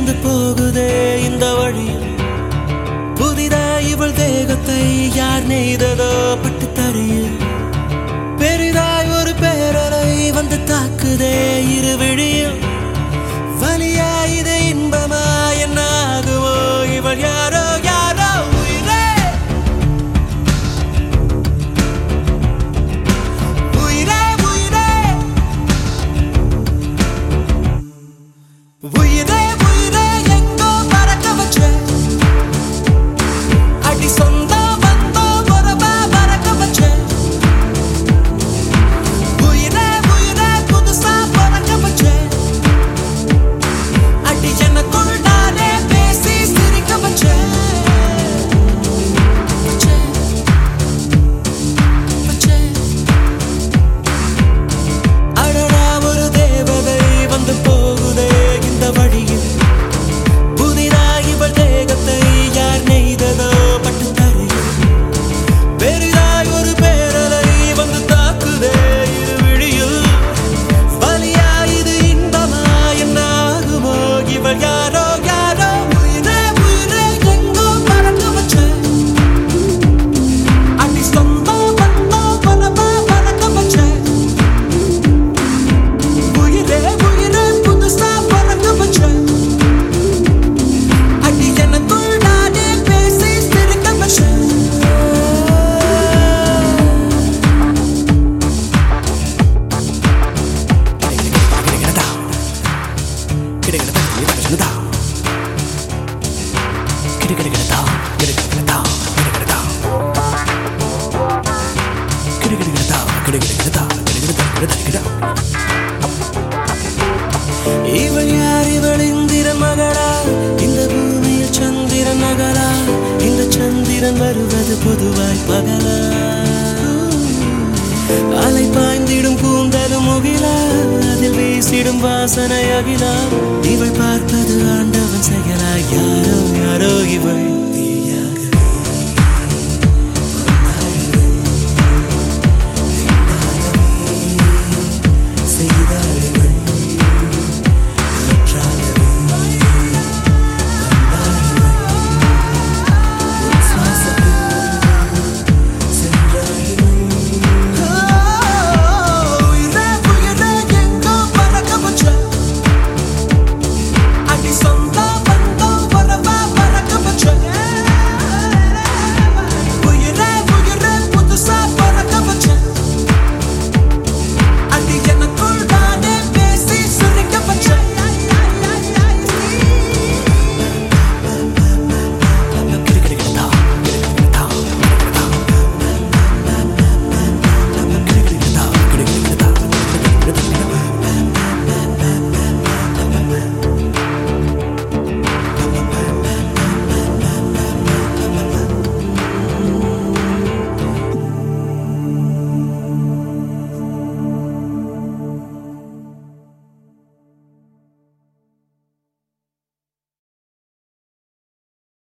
வந்து போகுதே இந்த வழியில் புதிதாய் இவள் தேகத்தை யார் நெய்ததோ பட்டு தறியில் பெரிதாய் ஒரு பேரலை வந்து தாக்குதே இரு விழியில் வலியா இது இன்பமா என்ன ஆகுமோ இவள் யாரோ யாரோ உயிரே உயிரே உயிரே உயிரே உயிரே எங்கோ பறக்க வச்ச அடி சொந்தம் பந்தம் உறவா பறக்க வச்ச உயிரே உயிரே புதுசா பறக்க வச்ச அடி எனக்குள் நானே பேசி சிரிக்க வச்ச வச்ச, வச்ச. அடடா ஒரு தேவதை வந்து போகுதே இந்த வழியில் புதிதாய் இவள் தேகத்தை யார் நெய்ததோ பட்டு தரையில் பெரிதாய் ஒரு பேரலை வந்து தாக்குதே இரு விழியில் வலியா இது இன்பமா என்ன ஆகுமோ இவள் யாரோ யாரோ உயிரே உயிரே எங்கோ பறக்க வச்ச அடி சொந்தம் பந்தம் பலமா பறக்க வச்ச உயிரே உயிரே புதுசா பறக்க வச்ச அடி எனக்குள் நானே பேசி சிரிக்க வச்ச இவள் யார் இவள் இந்திரன் மகளா இந்த பூமியில் சந்திரன் நகலா இந்த சந்திரன் வருவது பொதுவாய் பகலா அலை பாய்ந்திடும் கூந்தலும் முகிலா அதில் வீசிடும் வாசனை அகிலா இவள் பார்ப்பது ஆண்டவன் செயலா